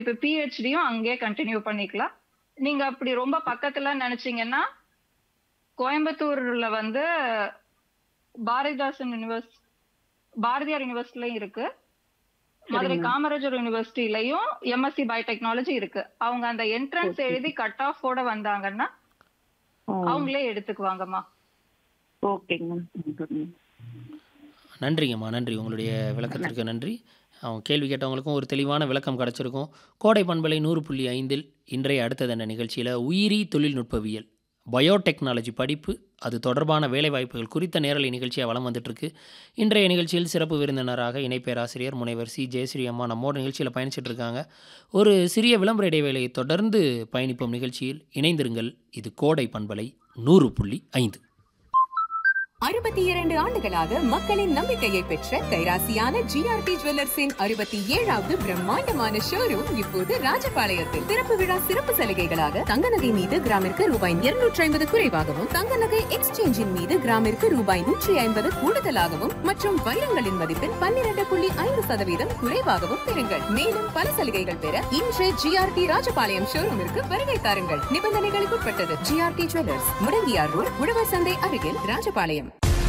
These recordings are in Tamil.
இப்ப பிஹெச்டியும் அங்கேயே கண்டினியூ பண்ணிக்கலாம் நீங்க அப்படி ரொம்ப பக்கத்துல நினைச்சீங்கன்னா கோயம்புத்தூர்ல வந்து பாரதிதாசன் யூனிவர்ஸ் பாரதியார் யூனிவர்சிட்டிலையும் இருக்கு மதுரை சரிங்க. காமராஜர் யூனிவர்சிட்டிலையும் எம்எஸ்சி பயோடெக்னாலஜி இருக்கு அவங்க அந்த என்ட்ரன்ஸ் Okay. எழுதி கட் ஆஃப் ஓட வந்தாங்கன்னா அவங்களே எடுத்துக்குவாங்கம்மா ஓகேங்க மேம் நன்றிங்கம்மா நன்றி உங்களுடைய விளக்கத்திற்கு நன்றி அவங்க கேள்வி கேட்டவங்களுக்கும் ஒரு தெளிவான விளக்கம் கிடச்சிருக்கும் கோடை பண்பலை நூறு புள்ளி ஐந்தில் இன்றைய அடுத்தது என்ன நிகழ்ச்சியில் உயிரி தொழில்நுட்பவியல் பயோடெக்னாலஜி படிப்பு அது தொடர்பான வேலைவாய்ப்புகள் குறித்த நேரலை நிகழ்ச்சியாக வலம் வந்துட்டுருக்கு இன்றைய நிகழ்ச்சியில் சிறப்பு விருந்தினராக இணை பேராசிரியர் முனைவர் சி ஜெயஸ்ரீ அம்மா நம்மோட நிகழ்ச்சியில் பயணிச்சிட்டு இருக்காங்க ஒரு சிறிய விளம்பர இடைவேளையை தொடர்ந்து பயணிப்போம் நிகழ்ச்சியில் இணைந்திருங்கள் இது கோடை பண்பலை நூறு புள்ளி ஐந்து அறுபத்தி இரண்டு ஆண்டுகளாக மக்களின் நம்பிக்கையை பெற்ற கைராசியான ஜிஆர்டி ஜுவல்லர்ஸின் அறுபத்தி ஏழாவது பிரம்மாண்டமான ஷோரூம் இப்போது ராஜபாளையத்தில் திறப்பு விழா சிறப்பு சலுகைகளாக தங்க நகை மீது கிராமிற்கு ரூபாய் இருநூற்றி ஐம்பது குறைவாகவும் தங்க நகை எக்ஸ்சேஞ்சின் மீது கிராமிற்கு ரூபாய் நூற்றி ஐம்பது கூடுதலாகவும் மற்றும் வைரங்களின் மதிப்பில் பன்னிரண்டு புள்ளி ஐந்து சதவீதம் குறைவாகவும் பெறுங்கள் மேலும் பல சலுகைகள் பெற இன்று ஜிஆர்டி ராஜபாளையம் ஷோரூமிற்கு வருகை தாருங்கள் நிபந்தனைகளுக்கு உட்பட்டது ஜிஆர்டி ஜுவல்லர்ஸ் முடங்கியார் ரோட் உழவர் சந்தை அருகில் ராஜபாளையம்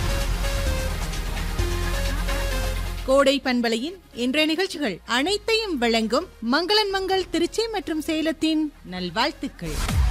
கோடை பண்பலையின் இன்றைய நிகழ்ச்சிகள் அனைத்தையும் வழங்கும் மங்களன் மங்கள் திருச்சி மற்றும் சேலத்தின் நல்வாழ்த்துக்கள்